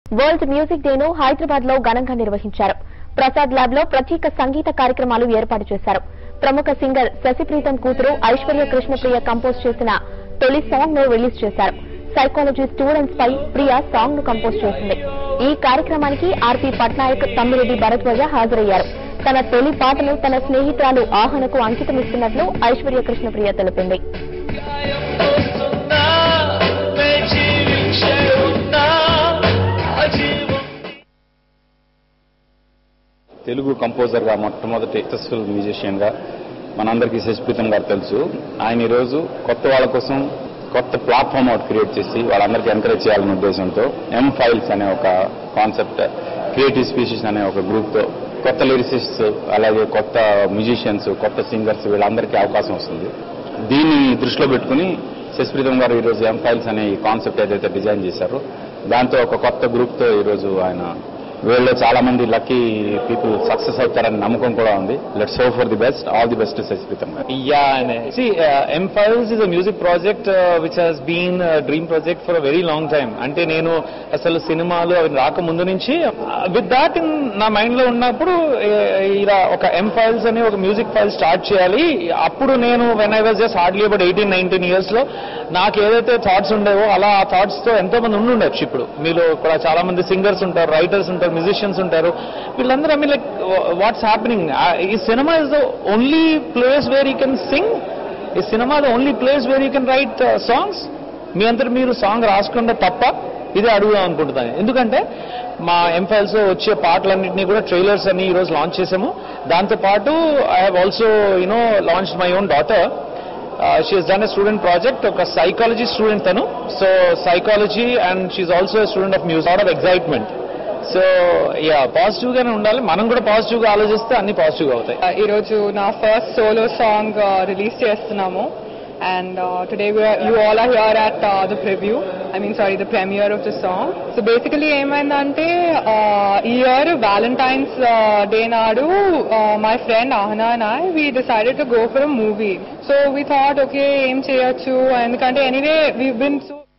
World music డేను Hyderabad లో ఘనంగా నిర్వహించారు ప్రసాద్ ల్యాబ్ లో ప్రత్యేక సంగీత కార్యక్రమాలు ఏర్పాటు చేశారు ప్రముఖ సింగర్ శశిప్రీతం కూతురు ఐశ్వర్య కృష్ణప్రియ కంపోజ్ చేసిన తొలి సాంగ్ ను రిలీజ్ చేశారు సైకాలజీ స్టూడెంట్స్ పై ప్రియ సాంగ్ ను కంపోజ్ చేసింది ఈ కార్యక్రమానికి ఆర్పి పట్నాయక్ తమ్మిరెడ్డి భరద్వాజ హాజరయ్యారు తన తొలి పాటను తన స్నేహితురాలు ఆహనకు అంకితమిస్తున్నట్లు ఐశ్వర్య కృష్ణప్రియ తెలిపింది వస్తున్నా వేచి వీక్షే ఉన్నా ఆ జీవం తెలుగు కంపోజర్గా మొట్టమొదటి సక్సెస్ఫుల్ మ్యూజిషియన్గా మనందరికీ శశిప్రీతం గారు తెలుసు ఆయన ఈరోజు కొత్త వాళ్ళ కోసం కొత్త ప్లాట్ఫామ్ ఒకటి క్రియేట్ చేసి వాళ్ళందరికీ ఎంకరేజ్ చేయాలనే ఉద్దేశంతో ఎం ఫైల్స్ అనే ఒక కాన్సెప్ట్ క్రియేటివ్ స్పీషీస్ అనే ఒక గ్రూప్తో కొత్త లిరిసిస్ట్స్ అలాగే కొత్త మ్యూజిషియన్స్ కొత్త సింగర్స్ వీళ్ళందరికీ అవకాశం వస్తుంది దీన్ని దృష్టిలో పెట్టుకుని శశిప్రీతం గారు ఈరోజు ఎం ఫైల్స్ అనే ఈ కాన్సెప్ట్ ఏదైతే డిజైన్ చేశారో దాంతో ఒక కొత్త గ్రూప్తో ఈరోజు ఆయన వీళ్ళలో చాలా మంది లక్కీ పీపుల్ సక్సెస్ అవుతారని నమ్మకం కూడా ఉంది let's hope for the best all the best Sasipreetham garu Yeah, and uh, see, uh, M Files is a music project uh, which has been a dream project for a very long time. అంటే నేను అసలు సినిమాలు అవి రాకముందు నుంచి with that in నా mind లో ఉన్నప్పుడు uh, ఇలా ఒక ఎం ఫైల్స్ అని ఒక మ్యూజిక్ ఫైల్ స్టార్ట్ చేయాలి అప్పుడు నేను when I was just hardly about eighteen nineteen years లో నాకు ఏదైతే థాట్స్ ఉండేవో అలా ఆ థాట్స్ తో ఎంతో మంది ఉండి ఉండొచ్చు ఇప్పుడు మీలో కూడా చాలా మంది సింగర్స్ ఉంటారు రైటర్స్ ఉంటారు మ్యూజిషియన్స్ ఉంటారు వీళ్ళందరూ I mean like what's happening ఈ cinema is the only place where you can sing ఈ cinema the only place where you can write songs మీ అంతటి మీరు సాంగ్ రాసుకుంటే తప్ప ఇదే అడుగుదాం అనుకుంటున్నాను ఎందుకంటే మా ఎంఫైల్స్ వచ్చే పాటలన్నింటినీ కూడా ట్రైలర్స్ అని ఈ రోజు లాంచ్ చేసాము దాంతో పాటు I have also you know launch my own daughter she has done a student project ఒక సైకాలజీ స్టూడెంట్ తను so psychology and she also student of music of excitement so yeah positive గానే ఉండాలి మనం కూడా పాజిటివ్ గా ఆలోచిస్తే అన్ని పాజిటివ్ గా అవుతాయి Uh, ఈరోజు నా ఫస్ట్ సోలో సాంగ్ రిలీజ్ చేస్తున్నాము and today you all are here at the preview I mean sorry the premiere of the song so basically ఏమైందంటే ఈ ఇయర్ వ్యాలంటైన్స్ డే నాడు my friend Ahana and I we decided to go for a movie so we thought okay ఏం చేయొచ్చు ఎందుకంటే anyway we been so